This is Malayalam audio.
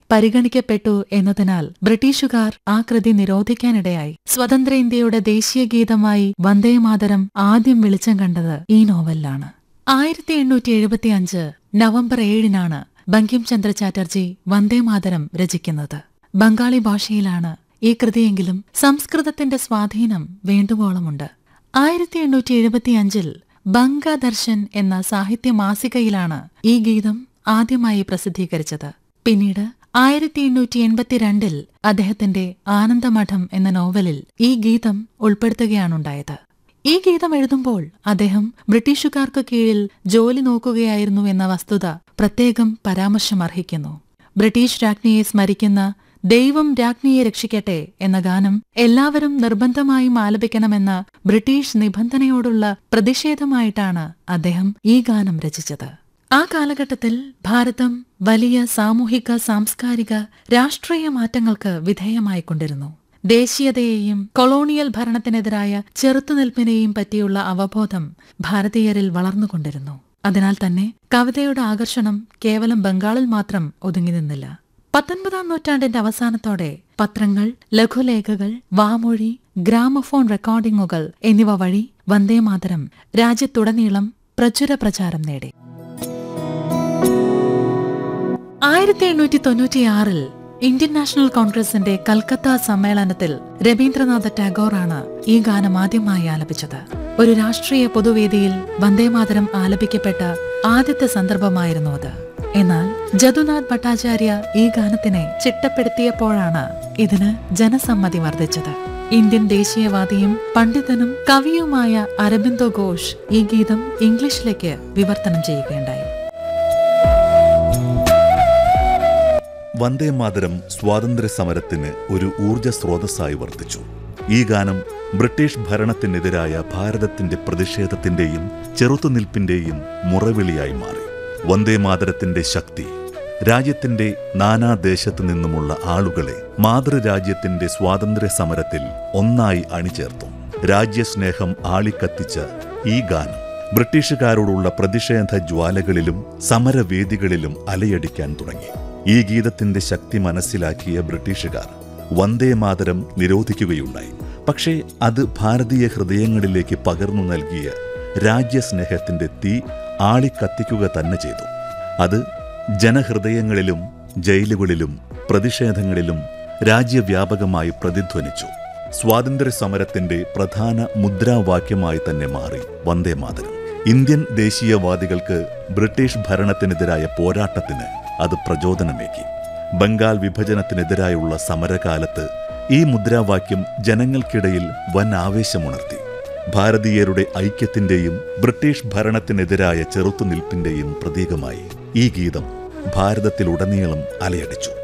പരിഗണിക്കപ്പെട്ടു എന്നതിനാൽ ബ്രിട്ടീഷുകാർ ആ കൃതി നിരോധിക്കാനിടയായി സ്വതന്ത്ര ഇന്ത്യയുടെ ദേശീയ ഗീതമായി വന്ദേമാതരം ആദ്യം വെളിച്ചം കണ്ടത് ഈ നോവലിലാണ് ആയിരത്തി എണ്ണൂറ്റി എഴുപത്തിയഞ്ച് നവംബർ ഏഴിനാണ് ബങ്കിം ചന്ദ്ര ചാറ്റർജി വന്ദേമാതരം രചിക്കുന്നത് ബംഗാളി ഭാഷയിലാണ് ഈ കൃതിയെങ്കിലും സംസ്കൃതത്തിന്റെ സ്വാധീനം വേണ്ടുവോളമുണ്ട് ആയിരത്തി എണ്ണൂറ്റി എഴുപത്തിയഞ്ചിൽ ബംഗദർശൻ എന്ന സാഹിത്യ മാസികയിലാണ് ഈ ഗീതം ആദ്യമായി പ്രസിദ്ധീകരിച്ചത് പിന്നീട് ആയിരത്തി എണ്ണൂറ്റി എൺപത്തിരണ്ടിൽ അദ്ദേഹത്തിന്റെ ആനന്ദമഠം എന്ന നോവലിൽ ഈ ഗീതം ഉൾപ്പെടുത്തുകയാണുണ്ടായത് ഈ ഗീതം എഴുതുമ്പോൾ അദ്ദേഹം ബ്രിട്ടീഷുകാർക്ക് കീഴിൽ ജോലി നോക്കുകയായിരുന്നു എന്ന വസ്തുത പ്രത്യേകം പരാമർശമർഹിക്കുന്നു ബ്രിട്ടീഷ് രാജ്ഞിയെ സ്മരിക്കുന്ന ദൈവം രാജ്ഞിയെ രക്ഷിക്കട്ടെ എന്ന ഗാനം എല്ലാവരും നിർബന്ധമായും ആലപിക്കണമെന്ന ബ്രിട്ടീഷ് നിബന്ധനയോടുള്ള പ്രതിഷേധമായിട്ടാണ് അദ്ദേഹം ഈ ഗാനം രചിച്ചത് ആ കാലഘട്ടത്തിൽ ഭാരതം വലിയ സാമൂഹിക സാംസ്കാരിക രാഷ്ട്രീയ മാറ്റങ്ങൾക്ക് വിധേയമായിക്കൊണ്ടിരുന്നു ദേശീയതയെയും കൊളോണിയൽ ഭരണത്തിനെതിരായ ചെറുത്തുനിൽപ്പിനെയും പറ്റിയുള്ള അവബോധം ഭാരതീയരിൽ വളർന്നുകൊണ്ടിരുന്നു അതിനാൽ തന്നെ കവിതയുടെ ആകർഷണം കേവലം ബംഗാളിൽ മാത്രം ഒതുങ്ങി നിന്നില്ല പത്തൊൻപതാം നൂറ്റാണ്ടിന്റെ അവസാനത്തോടെ പത്രങ്ങൾ ലഘുലേഖകൾ വാമൊഴി ഗ്രാമഫോൺ റെക്കോർഡിംഗുകൾ എന്നിവ വഴി വന്ദേമാതരം രാജ്യത്തുടനീളം പ്രചുര പ്രചാരം നേടി ആയിരത്തി എണ്ണൂറ്റി തൊണ്ണൂറ്റിയാറിൽ ഇന്ത്യൻ നാഷണൽ കോൺഗ്രസിന്റെ കൽക്കത്ത സമ്മേളനത്തിൽ രവീന്ദ്രനാഥ ടാഗോറാണ് ഈ ഗാനം ആദ്യമായി ആലപിച്ചത് ഒരു രാഷ്ട്രീയ പൊതുവേദിയിൽ വന്ദേമാതരം ആലപിക്കപ്പെട്ട ആദ്യത്തെ സന്ദർഭമായിരുന്നു അത് എന്നാൽ ജദുനാഥ് ഭട്ടാചാര്യ ഈ ഗാനത്തിനെ ചിട്ടപ്പെടുത്തിയപ്പോഴാണ് ഇതിന് ജനസമ്മതി വർദ്ധിച്ചത് ഇന്ത്യൻ ദേശീയവാദിയും പണ്ഡിതനും കവിയുമായ അരബിന്ദോ ഘോഷ് ഈ ഗീതം ഇംഗ്ലീഷിലേക്ക് വിവർത്തനം ചെയ്യുകയുണ്ടായി വന്ദേമാതരം സ്വാതന്ത്ര്യ സമരത്തിന് ഒരു ഊർജ സ്രോതസ്സായി വർത്തിച്ചു ഈ ഗാനം ബ്രിട്ടീഷ് ഭരണത്തിനെതിരായ ഭാരതത്തിന്റെ പ്രതിഷേധത്തിന്റെയും ചെറുത്തുനിൽപ്പിന്റെയും മുറവിളിയായി മാറി വന്ദേമാതരത്തിന്റെ ശക്തി രാജ്യത്തിന്റെ നാനാദേശത്തു നിന്നുമുള്ള ആളുകളെ മാതൃരാജ്യത്തിന്റെ സ്വാതന്ത്ര്യ സമരത്തിൽ ഒന്നായി അണിചേർത്തു രാജ്യസ്നേഹം ആളിക്കത്തിച്ച ഈ ഗാനം ബ്രിട്ടീഷുകാരോടുള്ള പ്രതിഷേധ ജ്വാലകളിലും സമരവേദികളിലും അലയടിക്കാൻ തുടങ്ങി ഈ ഗീതത്തിന്റെ ശക്തി മനസ്സിലാക്കിയ ബ്രിട്ടീഷുകാർ വന്ദേമാതരം നിരോധിക്കുകയുണ്ടായി പക്ഷേ അത് ഭാരതീയ ഹൃദയങ്ങളിലേക്ക് പകർന്നു നൽകിയ രാജ്യസ്നേഹത്തിന്റെ തീ ആളിക്കത്തിക്കുക തന്നെ ചെയ്തു അത് ജനഹൃദയങ്ങളിലും ജയിലുകളിലും പ്രതിഷേധങ്ങളിലും രാജ്യവ്യാപകമായി പ്രതിധ്വനിച്ചു സ്വാതന്ത്ര്യ സമരത്തിന്റെ പ്രധാന മുദ്രാവാക്യമായി തന്നെ മാറി വന്ദേമാതരം ഇന്ത്യൻ ദേശീയവാദികൾക്ക് ബ്രിട്ടീഷ് ഭരണത്തിനെതിരായ പോരാട്ടത്തിന് അത് പ്രചോദനമേകി ബംഗാൾ വിഭജനത്തിനെതിരായുള്ള സമരകാലത്ത് ഈ മുദ്രാവാക്യം ജനങ്ങൾക്കിടയിൽ വൻ ആവേശമുണർത്തി ഭാരതീയരുടെ ഐക്യത്തിന്റെയും ബ്രിട്ടീഷ് ഭരണത്തിനെതിരായ ചെറുത്തുനിൽപ്പിന്റെയും പ്രതീകമായി ഈ ഗീതം ഭാരതത്തിലുടനീളം അലയടിച്ചു